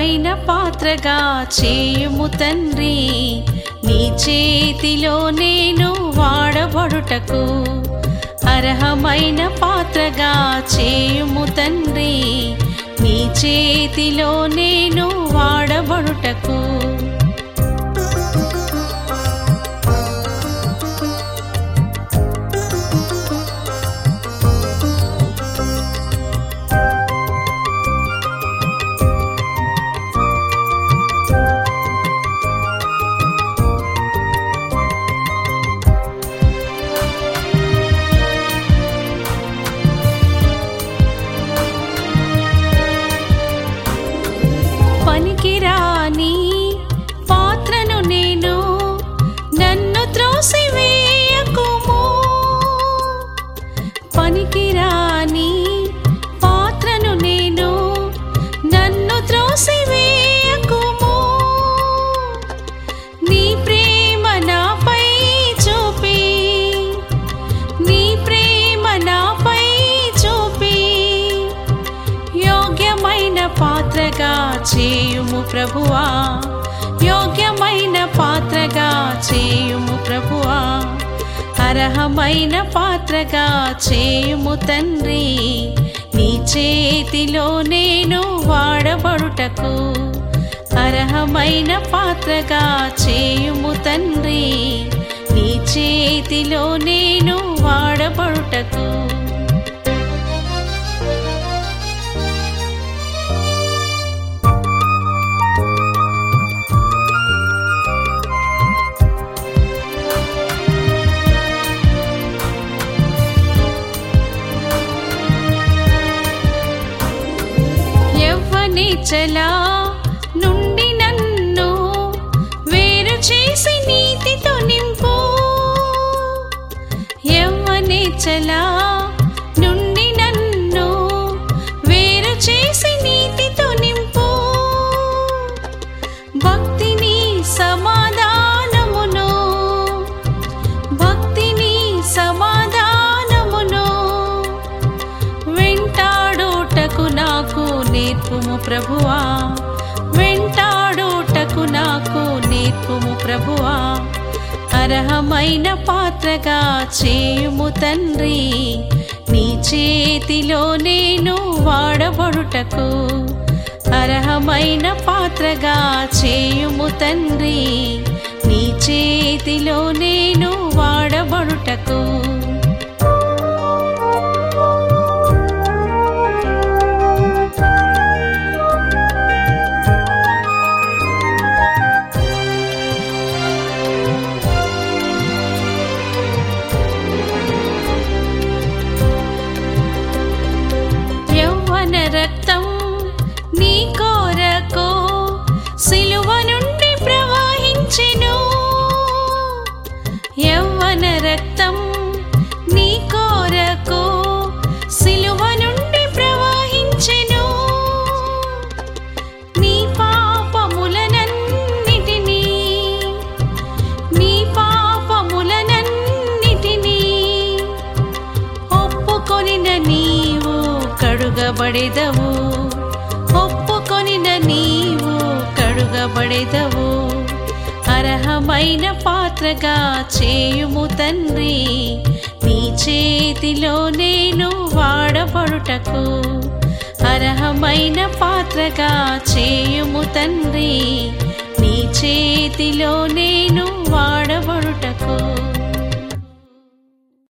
అర్హమైన పాత్రగా చేయుము తండ్రి నీ చేతిలో నేను వాడబడుటకు అర్హమైన పాత్రగా చేయుము తండ్రి నీ చేతిలో నేను వాడబడుటకు పనికిరాని పాత్రను నేను నన్ను త్రోసివేయకుము పనికిరాని పాత్రను నేను నన్ను త్రోసివేయకుము నీ ప్రేమ నాపై చూపి నీ ప్రేమ నాపై చూపి యోగ్యమైన పాత్రగా చేయుము ప్రభువా యోగ్యమైన పాత్రగా చేయుము ప్రభువా అర్హమైన పాత్రగా చేయుము తండ్రి నీ చేతిలో నేను వాడబడుటకు అర్హమైన పాత్రగా చేయుము తండ్రి నీ చేతిలో నేను వాడబడుటకు యవ్వనేచలా నుండి నన్ను వేరు చేసి నీతితో నింపు యవ్వనేచలా నుండి నన్ను వేరు చేసి నీతితో నింపు భక్తిని సమాధానమును భక్తిని సమాధానమును వెంటాడుటకు నాకు నేర్పుము ప్రభువా వెంటాడుటకు నాకు నేర్పుము ప్రభువా అర్హమైన పాత్రగా చేయుము తండ్రి నీ చేతిలో నేను వాడబడుటకు అర్హమైన పాత్రగా చేయుము తండ్రి నీ చేతిలో నేను వాడబడుటకు యౌవన రక్తం నీ కోరకు సిలువ నుండి ప్రవహించెను యౌవన రక్తం నీ కోరకు సిలువ నుండి ప్రవహించెను నీ పాపములనన్నిటినీ నీ పాపములనన్నిటినీ ఒప్పుకొనిన నీవు కడుగబడెదవు ఒప్పుకొనిన నీవు కడుగబడెదవు అర్హమైన పాత్రగా చేయుము తండ్రి నీ చేతిలో నేను వాడబడుటకు అర్హమైన పాత్రగా చేయుము తండ్రి నీ చేతిలో నేను వాడబడుటకు